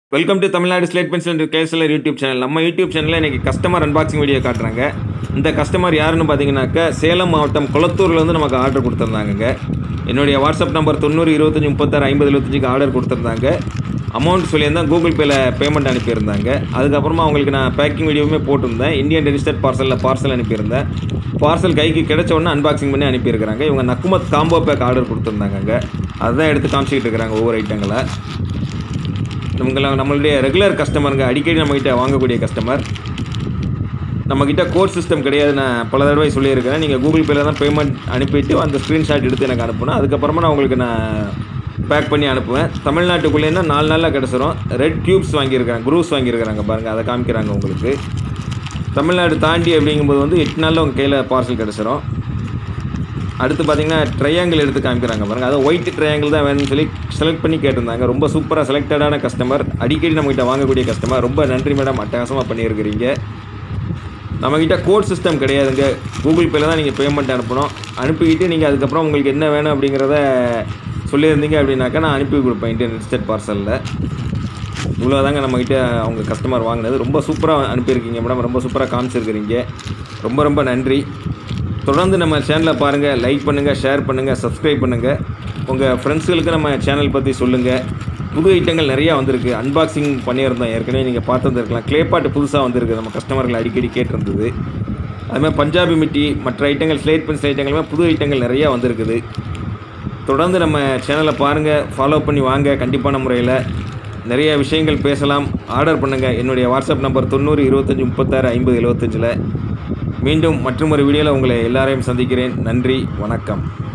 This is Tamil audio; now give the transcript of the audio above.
welcome to Tamil Nadu slate pencil and KSLR YouTube channel நம்ம யூடியூப் சேனலில் இன்றைக்கி கஸ்டமர் அன்பாக்சிங் வீடியோ காட்டுறாங்க இந்த கஸ்டமர் யாருன்னு பார்த்தீங்கன்னாக்கா சேலம் மாவட்டம் குளத்தூர்ல இருந்து நமக்கு ஆர்டர் கொடுத்துருந்தாங்கங்க என்னுடைய வாட்ஸ்அப் நம்பர் தொண்ணூறு இருபத்தஞ்சி முப்பத்தாறு ஐம்பது எழுபத்தஞ்சுக்கு ஆர்டர் கொடுத்துருந்தாங்க அமௌண்ட் சொல்லியிருந்தேன் கூகுள் பேயில் பேமெண்ட் அனுப்பியிருந்தாங்க அதுக்கப்புறமா அவங்களுக்கு நான் பேக்கிங் வீடியோவுமே போட்டிருந்தேன் இந்தியன் ரெஜிஸ்டர்ட் பார்சலில் பார்சல் அனுப்பியிருந்தேன் பார்சல் கைக்கு கிடைச்ச உடனே அன்பாக்சிங் பண்ணி அனுப்பியிருக்கிறாங்க இவங்க நக்குமத் காம்போ பேக் ஆர்டர் கொடுத்துருந்தாங்க அதுதான் எடுத்து காமிச்சிக்கிட்டு இருக்கிறாங்க ஒவ்வொரு ஐட்டங்களை இவங்கெல்லாம் நம்மளுடைய ரெகுலர் கஸ்டமருங்க அடிக்கடி நம்மக்கிட்ட வாங்கக்கூடிய கஸ்டமர் நம்மக்கிட்ட கோட் சிஸ்டம் கிடையாது நான் பல தடவை சொல்லியிருக்கிறேன் நீங்கள் கூகுள் பேயில் தான் பேமெண்ட் அனுப்பிட்டு அந்த ஸ்க்ரீன்ஷாட் எடுத்து எனக்கு அனுப்பணும் அதுக்கப்புறமா நான் உங்களுக்கு நான் பேக் பண்ணி அனுப்புவேன் தமிழ்நாட்டுக்குள்ளேன்னா நாலு நாளில் கிடச்சிரும் ரெட் க்யூப்ஸ் வாங்கியிருக்காங்க குரூஸ் வாங்கியிருக்கிறாங்க பாருங்கள் அதை காமிக்கிறாங்க உங்களுக்கு தமிழ்நாடு தாண்டி அப்படிங்கும்போது வந்து எட்டு நாளில் உங்கள் கையில் பார்சல் கிடச்சிரும் அடுத்து பார்த்தீங்கன்னா ட்ரையாங்கிள் எடுத்து காமிக்கிறாங்க பாருங்கள் அதாவது ஒயிட் ட்ரையாங்கிள் தான் வேணும்னு சொல்லி செலக்ட் பண்ணி கேட்டிருந்தாங்க ரொம்ப சூப்பராக செலக்டடான கஸ்டமர் அடிக்கடி நம்மகிட்ட வாங்கக்கூடிய கஸ்டமர் ரொம்ப நன்றி மேடம் அட்டகாசமாக பண்ணியிருக்கிறீங்க நம்மக்கிட்ட கோட் சிஸ்டம் கிடையாதுங்க கூகுள் பேல தான் நீங்கள் பேமெண்ட் அனுப்பணும் அனுப்பிக்கிட்டு நீங்கள் அதுக்கப்புறம் உங்களுக்கு என்ன வேணும் அப்படிங்கிறத சொல்லியிருந்தீங்க அப்படின்னாக்கா நான் அனுப்பி கொடுப்பேன் இந்தியன் ரிஜிஸ்டர்ட் பார்சலில் இவ்வளோ தாங்க நம்மக்கிட்ட அவங்க கஸ்டமர் வாங்கினது ரொம்ப சூப்பராக அனுப்பியிருக்கீங்க மேடம் ரொம்ப சூப்பராக காமிச்சிருக்கிறீங்க ரொம்ப ரொம்ப நன்றி தொடர்ந்து நம்ம சேனலை பாருங்கள் லைக் பண்ணுங்கள் ஷேர் பண்ணுங்கள் சப்ஸ்கிரைப் பண்ணுங்கள் உங்கள் ஃப்ரெண்ட்ஸுகளுக்கு நம்ம சேனல் பற்றி சொல்லுங்கள் புது ஐட்டங்கள் நிறையா வந்திருக்கு அன்பாக்சிங் பண்ணியிருந்தோம் ஏற்கனவே நீங்கள் பார்த்துருந்துருக்கலாம் க்ளேப்பாட்டு புதுசாக வந்திருக்கு நம்ம கஸ்டமர்கள் அடிக்கடி கேட்டிருந்தது அதுமாதிரி பஞ்சாபி மிட்டி மற்ற ஐட்டங்கள் ஸ்லேட் பென்சில் ஐட்டங்களுமே புது ஐட்டங்கள் நிறையா வந்திருக்குது தொடர்ந்து நம்ம சேனலை பாருங்கள் ஃபாலோ பண்ணி வாங்க கண்டிப்பான முறையில் நிறைய விஷயங்கள் பேசலாம் ஆர்டர் பண்ணுங்கள் என்னுடைய வாட்ஸ்அப் நம்பர் தொண்ணூறு இருபத்தஞ்சி முப்பத்தாறு ஐம்பது எழுபத்தஞ்சில் மீண்டும் மற்றொரு வீடியோவில் உங்களை எல்லாரையும் சந்திக்கிறேன் நன்றி வணக்கம்